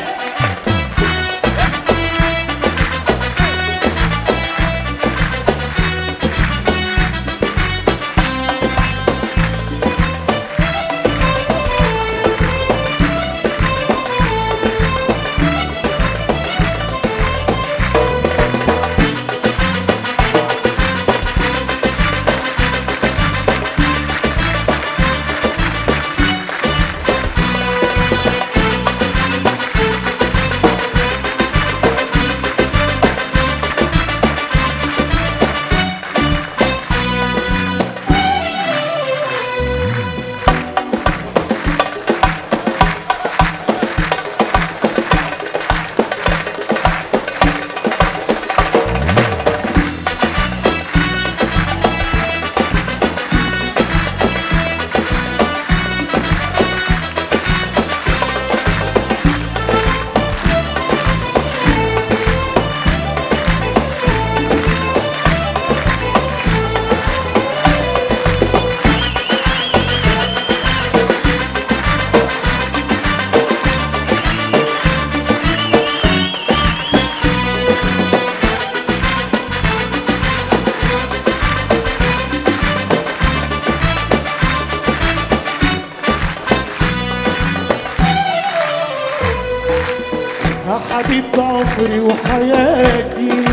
يا حبيب عمري وحياتي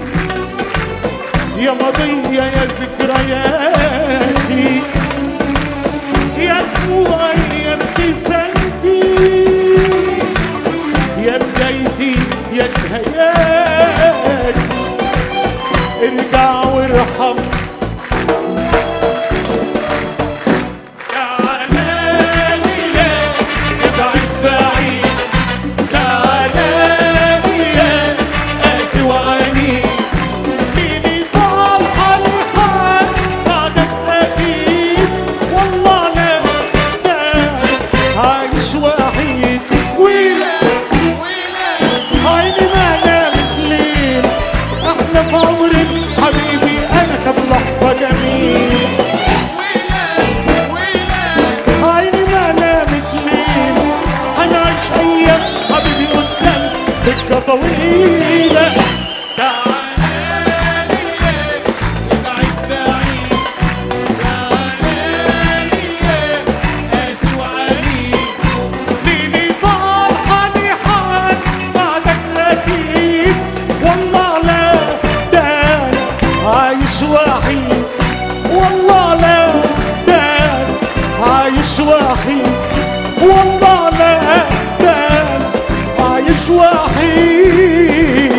يا ماضية يا ذكرياتي يا دموعي يا ابتسامتي يا بدايتي يا نهاياتي ارجع وارحم تعالى يا ابعد بعيد تعالى يا قاسي وعنيد مين طال حالي حال بعدك أكيد والله أنا دايم عايش وحيد ويلا عيني ما نامت ليل احلى في عمري حبيبي انا كم لحظه جميل عيني ما نامت ليل هنعيش ايام حبيبي قدام سكه طويله تعالى ابعد بعيد تعالى قاسي وعنيد ليلي طال حالي حال بعدك اكيد والله لا ده أنا عايش وحيد والله لا ده أنا عايش وحيد والله لا ده أنا عايش وحيد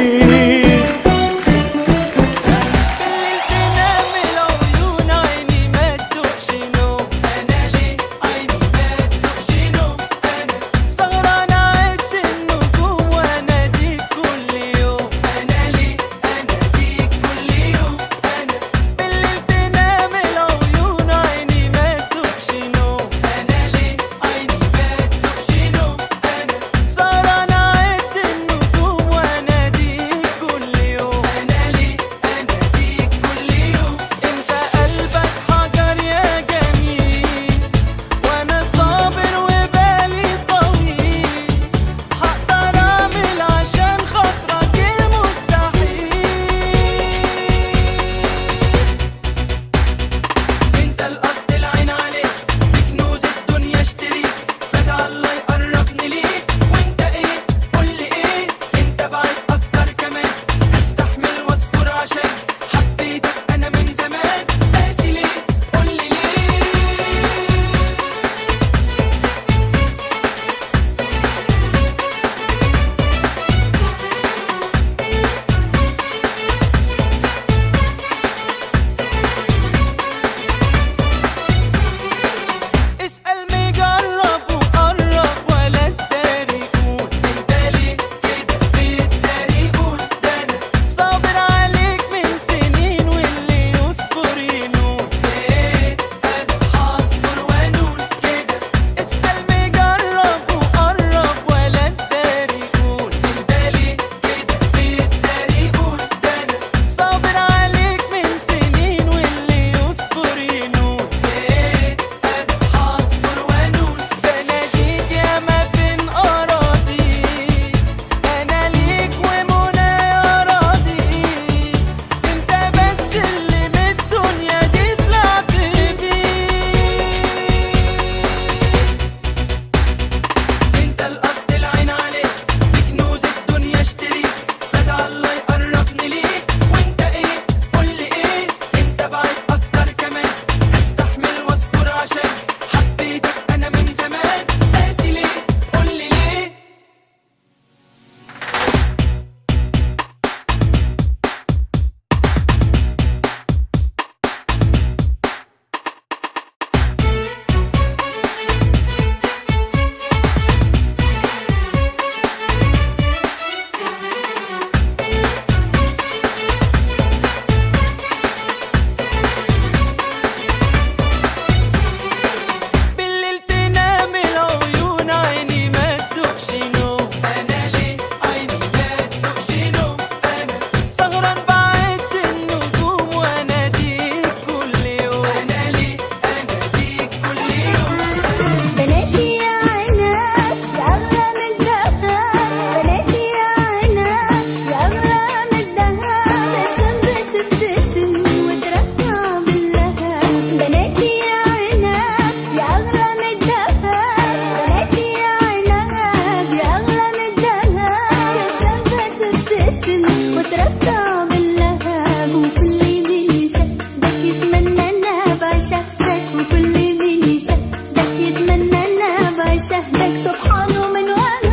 سبحانه من وهاب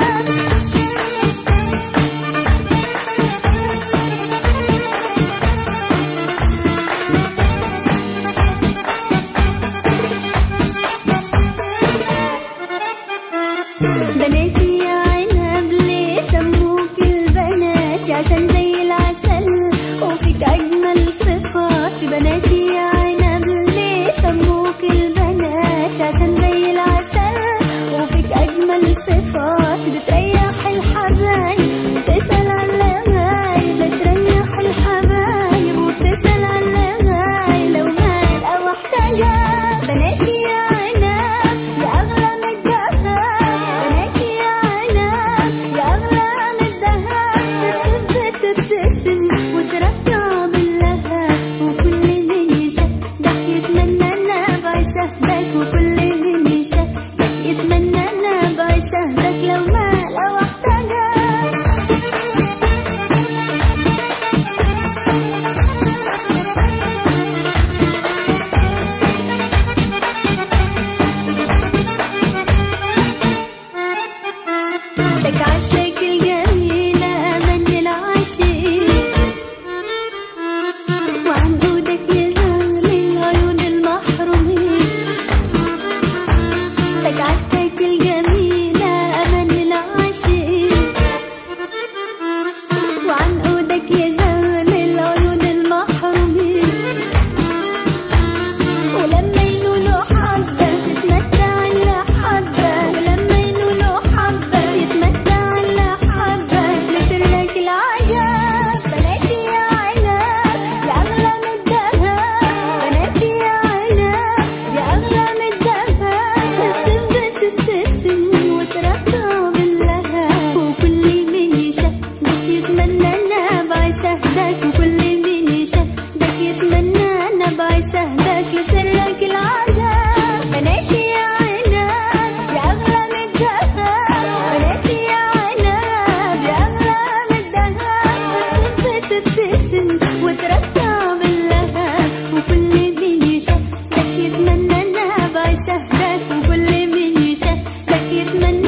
بناتي يا عنب ليه سموك البنات عشان زي العسل وفيك أجمل صفات بناتي يا عنب ليه سموك البنات عشان زي العسل وفيك أجمل صفات بتريح الحبايب تسأل على الغايب بتريح الحبايب وبتسأل على الغايب لو مال أو احتاجها بناتي يا عنب يا أغلى من الذهب بناتي يا عنب يا أغلى من الذهب بتبتسم وترجع باللهب وكل من يشهدك يتمنى أنا بعشهدك وكل من يشهدك يتمنى أنا بعشهدك لو مال أو احتاجها تكعتك الجميلة من العاشقين وعنقودك يزغل العيون المحرومين تكعتك الجميلة من العاشقين وعنقودك يزغل العيون المحرومين ولما ينولوا حبة تتمتع إلا حبة ولما ينولوا حبة يتمتع إلا حبة لسرك العجب بناتي يا عنب يا أغلى من الذهب بناتي يا عنب يا أغلى من الذهب السم بتبتسم وترجع باللهب وكل من يشهدك يتمنى أنا بعشهدك وكل من يشهدك يتمنى أنا بعشهدك لسرك العجب بناتي يا عنب يا أغلى من الذهب بناتي يا عنب يا أغلى من الذهب بتبتسم وترجع باللهب وكل من يشهدك يتمنى أنا بعشهدك وكل من يشهدك يتمنى